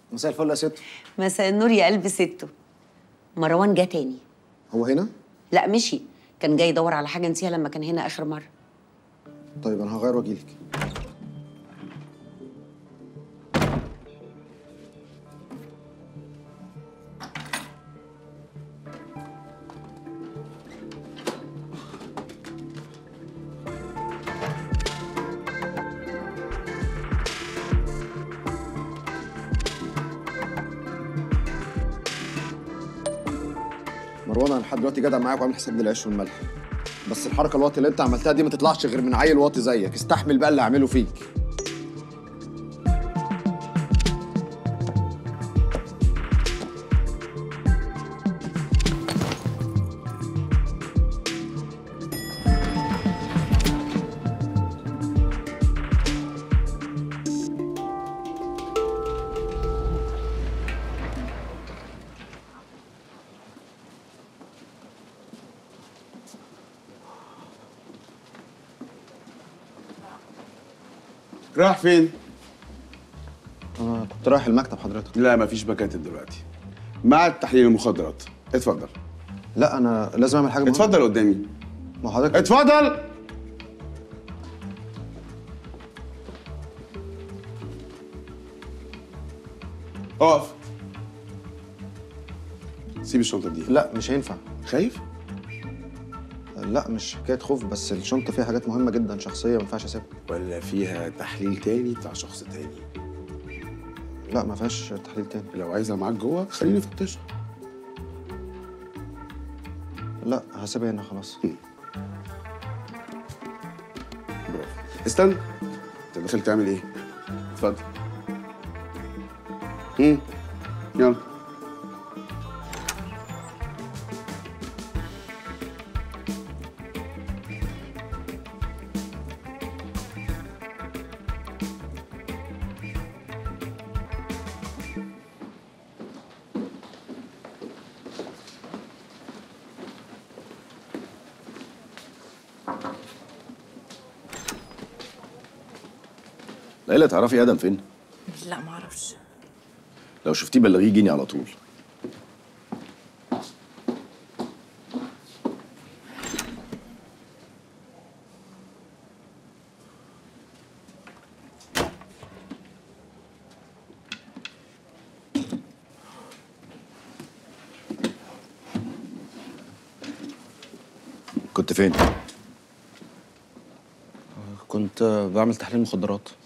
مساء الفل يا ست مساء النور يا قلب سته مروان جه تاني هو هنا لا مشي كان جاي يدور على حاجه نسيها لما كان هنا اخر مره طيب انا هغير واجيلك مروان انا لحد دلوقتي جدع معاك وعامل حساب للعيش والملح بس الحركه الواطيه اللي انت عملتها دي ما تطلعش غير من عيل واطي زيك استحمل بقى اللي هعمله فيك رايح فين؟ انا كنت رايح المكتب حضرتك لا مفيش مكاتب دلوقتي معهد تحليل المخدرات اتفضل لا انا لازم اعمل حاجه مهمة. اتفضل قدامي ما حضرتك اتفضل اقف سيب الشنطه دي لا مش هينفع خايف؟ لا مش حكايه خوف بس الشنطه فيها حاجات مهمه جدا شخصيه ما ينفعش اسيبها ولا فيها تحليل تاني بتاع شخص تاني لا ما فيهاش تحليل تاني لو عايزها معاك جوه خليني افتشها لا هسيبها هنا خلاص برافو استنى انت داخل تعمل ايه؟ اتفضل امم يلا ليلى تعرفي ادم فين؟ لا معرفش لو شفتيه بلغيه يجيني على طول كنت فين؟ كنت بعمل تحليل مخدرات